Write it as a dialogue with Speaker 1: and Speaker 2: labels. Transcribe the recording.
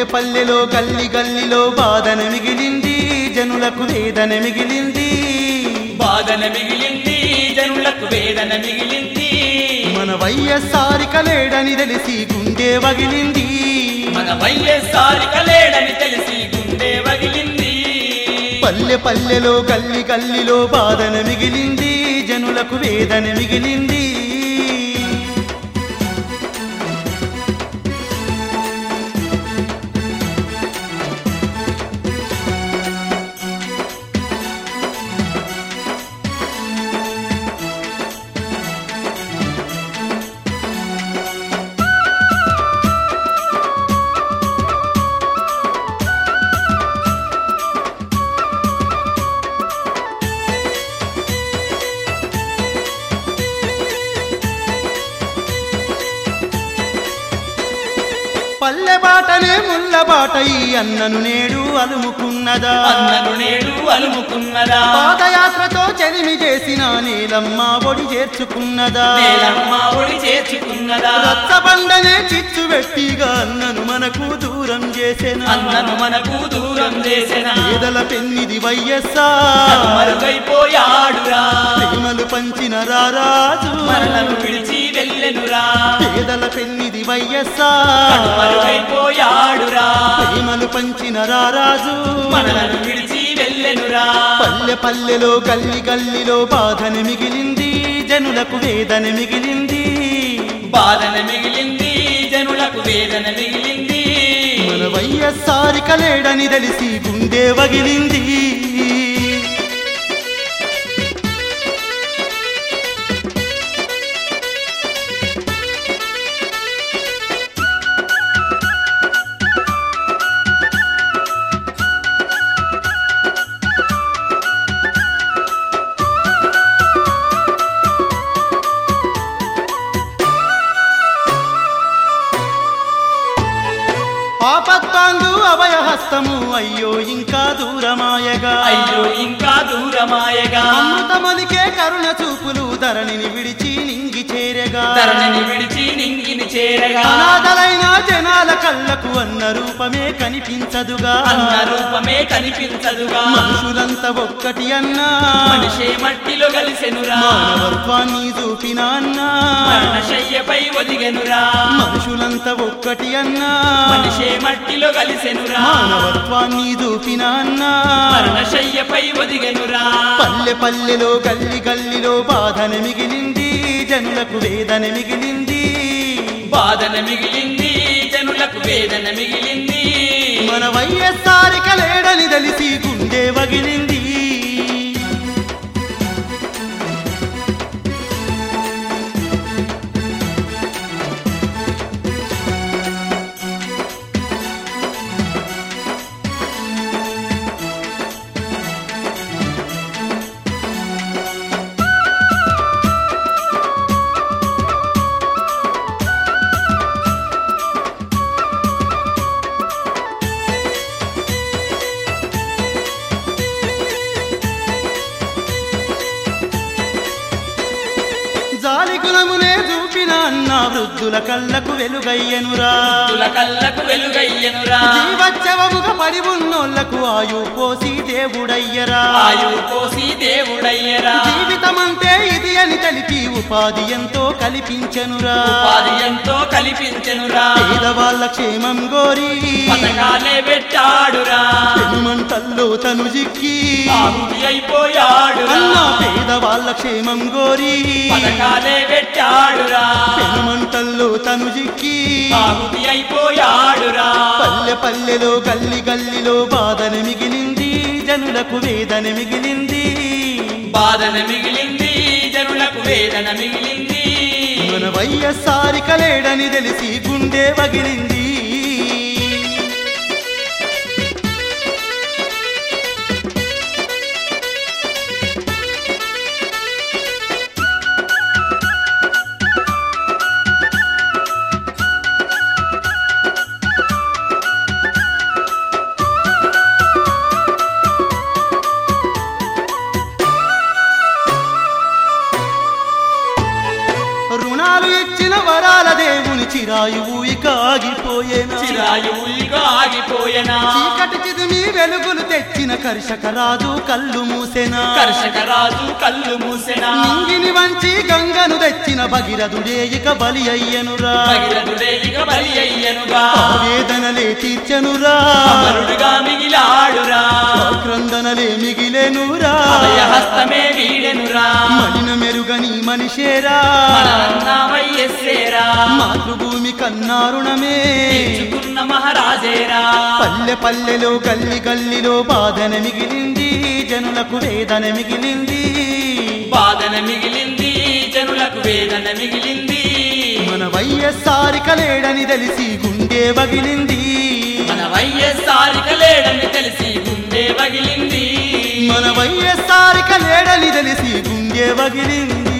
Speaker 1: పల్లె పల్లెలో గల్లి గల్లిలో బాధన మిగిలింది జనులకు వేదన మిగిలింది
Speaker 2: బాధన మిగిలింది జనులకు వేదన మిగిలింది
Speaker 1: మన వైఎస్ఆర్ లేడని తెలిసి గుండె వగిలింది
Speaker 2: మన వైఎస్ఆర్ లేడని తెలిసి గుండె వగిలింది
Speaker 1: పల్లె పల్లెలో గల్లి గల్లిలో బాధన మిగిలింది జనులకు వేదన మిగిలింది పల్లె బాటనే ముళ్ళ బాట ఈ అన్నను నేడు అలుముకున్నదా
Speaker 2: అన్నను నేడు అలుముకున్నదా
Speaker 1: పాదయాత్రతో చెలిమి చేసిన నీలమ్మ ఒడి చేర్చుకున్నదా
Speaker 2: నేలమ్మ ఒడి చేర్చుకున్నదా
Speaker 1: రచ్చబండనే చిచ్చు వెట్టిగా అన్నను మనకు దూరం చేసిన
Speaker 2: అన్నను మనకు దూరం చేసిన
Speaker 1: పేదల పెన్నిది వైఎస్ఆర్
Speaker 2: మరుగైపోయాడురా
Speaker 1: ప్రేమలు పంచిన రారాజు
Speaker 2: మరణను విడిచి వెళ్ళెనురా
Speaker 1: పేదల పెన్నిది వైఎస్ఆర్
Speaker 2: మరుగైపోయాడురా
Speaker 1: ప్రేమలు పంచిన రారాజు
Speaker 2: మనలను విడిచి వెళ్ళెనురా
Speaker 1: పల్లె పల్లెలో గల్లి గల్లిలో బాధన మిగిలింది జనులకు వేదన మిగిలింది
Speaker 2: బాధన మిగిలింది జనులకు వేదన మిగిలింది
Speaker 1: మన వైఎస్ఆర్ కలేడని తెలిసి గుండె వగిలింది ఆపత్తాందు అభయహస్తము అయ్యో ఇంకా దూరమాయగా
Speaker 2: అయ్యో ఇంకా దూరమాయగా
Speaker 1: అమృతమలికే కరుణ చూపులు ధరణిని విడిచి నింగి చేరగా
Speaker 2: ధరణిని విడిచి నింగిని చేరగా
Speaker 1: అనాథలైన జనాల కళ్ళకు అన్న రూపమే కనిపించదుగా
Speaker 2: అన్న రూపమే కనిపించదుగా
Speaker 1: మనుషులంతా ఒక్కటి అన్నా
Speaker 2: మనిషే మట్టిలో కలిసెనురా
Speaker 1: మానవత్వాన్ని చూపిన అన్నా
Speaker 2: మరణశయ్యపై ఒదిగెనురా
Speaker 1: మనుషులంతా ఒక్కటి అన్నా
Speaker 2: మనిషే మట్టిలో కలిసెనురా
Speaker 1: మానవత్వాన్ని చూపిన అన్నా
Speaker 2: మరణశయ్యపై ఒదిగెనురా
Speaker 1: పల్లె పల్లెలో గల్లి గల్లిలో బాధన మిగిలింది జనులకు వేదన మిగిలింది
Speaker 2: బాధన మిగిలింది జనులకు వేదన మిగిలింది
Speaker 1: మన వైఎస్ఆర్ కలేడని తెలిసి గుండె వగిలింది జాలి గుణమునే చూపిన అన్న వృద్ధుల కళ్ళకు వెలుగయ్యనురా
Speaker 2: తుల కళ్ళకు వెలుగయ్యనురా
Speaker 1: జీవచ్చవముగా పడి ఉన్నోళ్లకు ఆయు పోసి దేవుడయ్యరా
Speaker 2: ఆయు కోసి దేవుడయ్యరా
Speaker 1: జీవితమంటే ఇది అని తెలిపి ఉపాధి ఎంతో కల్పించెనురా
Speaker 2: ఉపాధి ఎంతో కల్పించెనురా
Speaker 1: పేదవాళ్ళ క్షేమం గోరి
Speaker 2: పథకాలే పెట్టాడురా
Speaker 1: పెనుమంటల్లో తను జిక్కి
Speaker 2: ఆహుతి అయిపోయాడురా
Speaker 1: అన్న పేదవాళ్ళ క్షేమం గోరి
Speaker 2: పథకాలే పెట్టాడురా
Speaker 1: పెనుమంటల్లో తను జిక్కి
Speaker 2: ఆహుతి అయిపోయాడురా
Speaker 1: పల్లె పల్లెలో గల్లి గల్లిలో బాధన మిగిలింది జనులకు వేదన మిగిలింది
Speaker 2: బాధన మిగిలింది జనులకు వేదన మిగిలింది
Speaker 1: మన వైఎస్ఆర్ కలేడని తెలిసి గుండె వగిలింది రుణాలు ఇచ్చిన వరాల దేవుని చిరాయువు ఇక ఆగిపోయేనా
Speaker 2: చిరాయువు ఇక ఆగిపోయెనా
Speaker 1: చీకటి చిదిమి వెలుగులు తెచ్చిన కర్షక రాజు కళ్ళు మూసెనా
Speaker 2: కర్షక రాజు కళ్ళు మూసెనా
Speaker 1: నింగిని వంచి గంగను తెచ్చిన భగీరథుడే ఇక బలి అయ్యనురా
Speaker 2: భగీరథుడే ఇక బలి అయ్యనుగా
Speaker 1: వేదనలే తీర్చనురా
Speaker 2: అమరుడుగా మిగిలాడురా
Speaker 1: క్రందనలే మిగిలేనురా
Speaker 2: అభయ హస్తమే వీడెనురా
Speaker 1: మలిన మెరుగని మనిషేరా
Speaker 2: మనన్నామయ్యేరా
Speaker 1: మాతృభూమి కన్నారుణమే
Speaker 2: తెచ్చుకున్న మహారాజేరా
Speaker 1: పల్లె పల్లెలో గల్లి గల్లిలో బాధన మిగిలింది జనులకు వేదన మిగిలింది
Speaker 2: బాధన మిగిలింది జనులకు వేదన మిగిలింది
Speaker 1: మన వైఎస్ఆర్ కలేడని తెలిసి గుండె వగిలింది
Speaker 2: మన వైఎస్ఆర్ లేడని తెలిసి గుండె పగిలింది
Speaker 1: మన వైఎస్ఆర్ కలేడని తెలిసి గుండె వగిలింది